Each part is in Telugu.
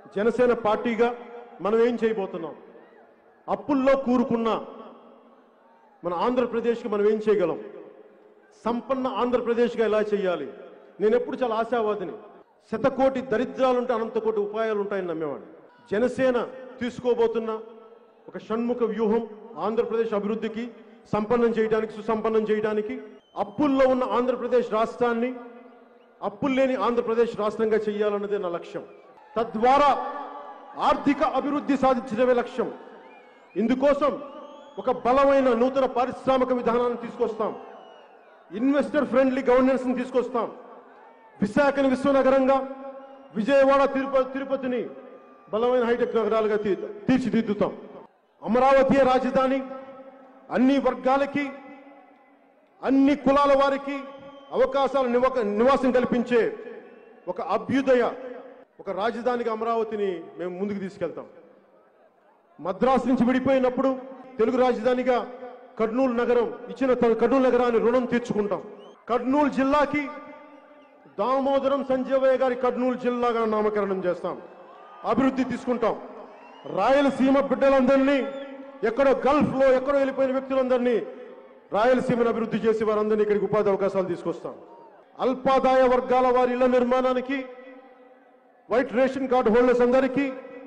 జనసేన పార్టీగా మనం ఏం చేయబోతున్నాం అప్పుల్లో కూరుకున్న మన ఆంధ్రప్రదేశ్కి మనం ఏం చేయగలం సంపన్న ఆంధ్రప్రదేశ్గా ఎలా చేయాలి నేను ఎప్పుడు చాలా ఆశావాదిని శతకోటి దరిద్రాలుంటే అనంత కోటి ఉపాయాలు ఉంటాయని నమ్మేవాడిని జనసేన తీసుకోబోతున్న ఒక షణ్ముఖ వ్యూహం ఆంధ్రప్రదేశ్ అభివృద్ధికి సంపన్నం చేయడానికి సుసంపన్నం చేయడానికి అప్పుల్లో ఉన్న ఆంధ్రప్రదేశ్ రాష్ట్రాన్ని అప్పులు లేని ఆంధ్రప్రదేశ్ రాష్ట్రంగా చేయాలన్నదే నా లక్ష్యం తద్వారా ఆర్థిక అభివృద్ధి సాధించడమే లక్ష్యం ఇందుకోసం ఒక బలమైన నూతన పారిశ్రామిక విధానాన్ని తీసుకొస్తాం ఇన్వెస్టర్ ఫ్రెండ్లీ గవర్నెన్స్ ని తీసుకొస్తాం విశాఖని విశ్వనగరంగా విజయవాడ తిరుపతి తిరుపతిని బలమైన హైటెక్ నగరాలుగా తీ- తీర్చిదిద్దుతాం అమరావతి రాజధాని అన్ని వర్గాలకి అన్ని కులాల వారికి అవకాశాల నివ- నివాసం కల్పించే ఒక అభ్యుదయ ఒక రాజధానిగా అమరావతిని మేము ముందుకు తీసుకెళ్తాం మద్రాసు నుంచి విడిపోయినప్పుడు తెలుగు రాజధానిగా కర్నూలు నగరం ఇచ్చిన త- కర్నూలు నగరాన్ని రుణం తీర్చుకుంటాం కర్నూలు జిల్లాకి దామోదరం సంజీవయ్య గారి కర్నూలు జిల్లాగా నామకరణం చేస్తాం అభివృద్ధి తీసుకుంటాం రాయలసీమ బిడ్డలందరినీ ఎక్కడో గల్ఫ్ లో ఎక్కడో వెళ్ళిపోయిన వ్యక్తులందరినీ రాయలసీమను అభివృద్ధి చేసి వారందరినీ ఇక్కడికి ఉపాధి అవకాశాలు తీసుకొస్తాం అల్పాదాయ వర్గాల వారి ఇళ్ల నిర్మాణానికి వైట్ రేషన్ కార్డు హోల్డర్స్ అందరికీ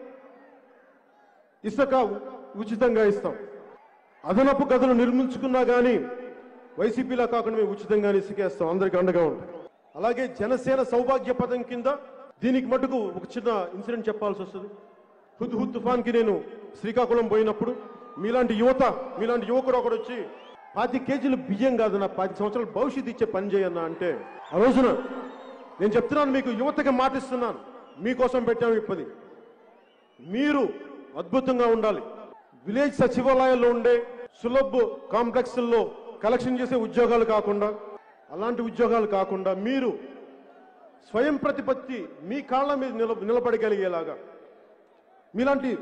ఇసుక ఉచితంగా ఇస్తాం అదనపు గదులు నిర్మించుకున్నా కానీ వైసీపీలా కాకుండా మేము ఉచితంగానే ఇసుకేస్తాం అందరికి అండగా ఉంటాం అలాగే జనసేన సౌభాగ్య పథకం కింద దీనికి మటుకు ఒక చిన్న ఇన్సిడెంట్ చెప్పాల్సి వస్తుంది హుద్ హుద్ తుఫాన్కి నేను శ్రీకాకుళం పోయినప్పుడు మీలాంటి యువత మీలాంటి యువకుడు ఒకడు వచ్చి పాతి కేజీలు బియ్యం కాదు నా పది సంవత్సరాల భవిష్యత్తు ఇచ్చే పని చేయన్నా అంటే ఆ రోజున నేను చెప్తున్నాను మీకు యువతకి మాటిస్తున్నాను మీకోసం పెట్టాము ఈ పది మీరు అద్భుతంగా ఉండాలి విలేజ్ సచివాలయాల్లో ఉండే సులభ్ కాంప్లెక్స్ల్లో కలెక్షన్ చేసే ఉద్యోగాలు కాకుండా అలాంటి ఉద్యోగాలు కాకుండా మీరు స్వయం ప్రతిపత్తి మీ కాళ్ళ మీద నిల నిలబడగలిగేలాగా మీలాంటి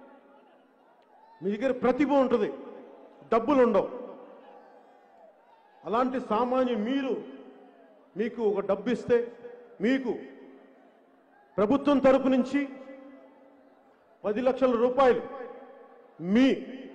మీ దగ్గర ప్రతిభ ఉంటుంది డబ్బులు ఉండవు అలాంటి సామాన్య మీరు మీకు ఒక డబ్బు ఇస్తే మీకు ప్రభుత్వం తరపు నుంచి పది లక్షల రూపాయలు మీ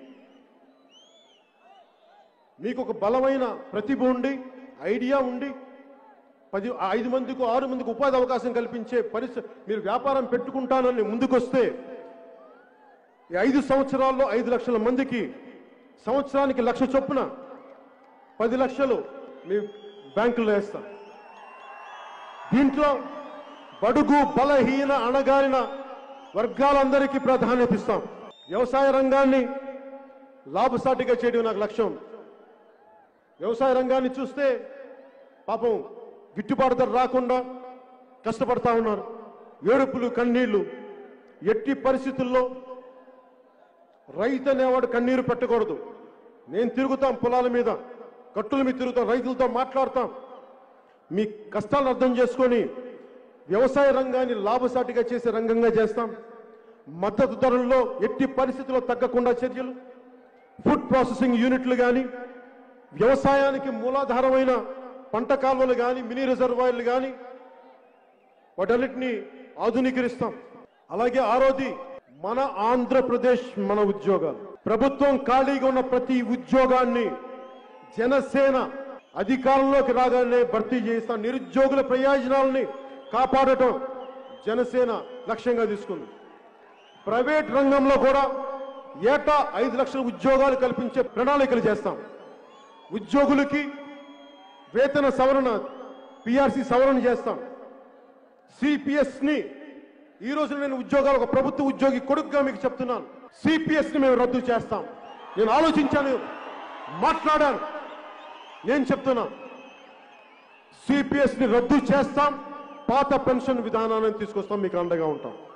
మీకు ఒక బలమైన ప్రతిభ ఉండి ఐడియా ఉండి పది ఐదు మందికి ఆరు మందికి ఉపాధి అవకాశం కల్పించే పరిస్థితి మీరు వ్యాపారం పెట్టుకుంటానని ముందుకొస్తే ఈ ఐదు సంవత్సరాల్లో ఐదు లక్షల మందికి సంవత్సరానికి లక్ష చొప్పున పది లక్షలు మీ బ్యాంకులో వేస్తాం దీంట్లో బడుగు బలహీన అణగారిన వర్గాలందరికీ ప్రాధాన్యత ఇస్తాం వ్యవసాయ రంగాన్ని లాభసాటిగా చేయడం నాకు లక్ష్యం వ్యవసాయ రంగాన్ని చూస్తే పాపం గిట్టుబాటు ధర రాకుండా కష్టపడతా ఉన్నారు ఏడుపులు కన్నీళ్లు ఎట్టి పరిస్థితుల్లో రైతు అనేవాడు కన్నీరు పెట్టకూడదు నేను తిరుగుతాం పొలాల మీద కట్టుల మీద తిరుగుతాం రైతులతో మాట్లాడతాం మీ కష్టాలను అర్థం చేసుకొని వ్యవసాయ రంగాన్ని లాభసాటిగా చేసే రంగంగా చేస్తాం మద్దతు ధరల్లో ఎట్టి పరిస్థితుల్లో తగ్గకుండా చర్యలు ఫుడ్ ప్రాసెసింగ్ యూనిట్లు కానీ వ్యవసాయానికి మూలాధారమైన పంట కాలువలు కానీ మినీ రిజర్వాయర్లు కానీ వాటన్నిటిని ఆధునీకరిస్తాం అలాగే ఆరోది మన ఆంధ్రప్రదేశ్ మన ఉద్యోగాలు ప్రభుత్వం ఖాళీగా ఉన్న ప్రతి ఉద్యోగాన్ని జనసేన అధికారంలోకి రాగానే భర్తీ చేస్తాం నిరుద్యోగుల ప్రయోజనాలని కాపాడటం జనసేన లక్ష్యంగా తీసుకుంది ప్రైవేట్ రంగంలో కూడా ఏటా ఐదు లక్షల ఉద్యోగాలు కల్పించే ప్రణాళికలు చేస్తాం ఉద్యోగులకి వేతన సవరణ పిఆర్సి సవరణ చేస్తాం సిపిఎస్ ని ఈ రోజు నేను ఉద్యోగాలు ఒక ప్రభుత్వ ఉద్యోగి కొడుకుగా మీకు చెప్తున్నాను సిపిఎస్ ని మేము రద్దు చేస్తాం నేను ఆలోచించాను మాట్లాడాను నేను చెప్తున్నా సిపిఎస్ ని రద్దు చేస్తాం పాత పెన్షన్ విధానాన్ని తీసుకొస్తాం మీకు అండగా ఉంటాం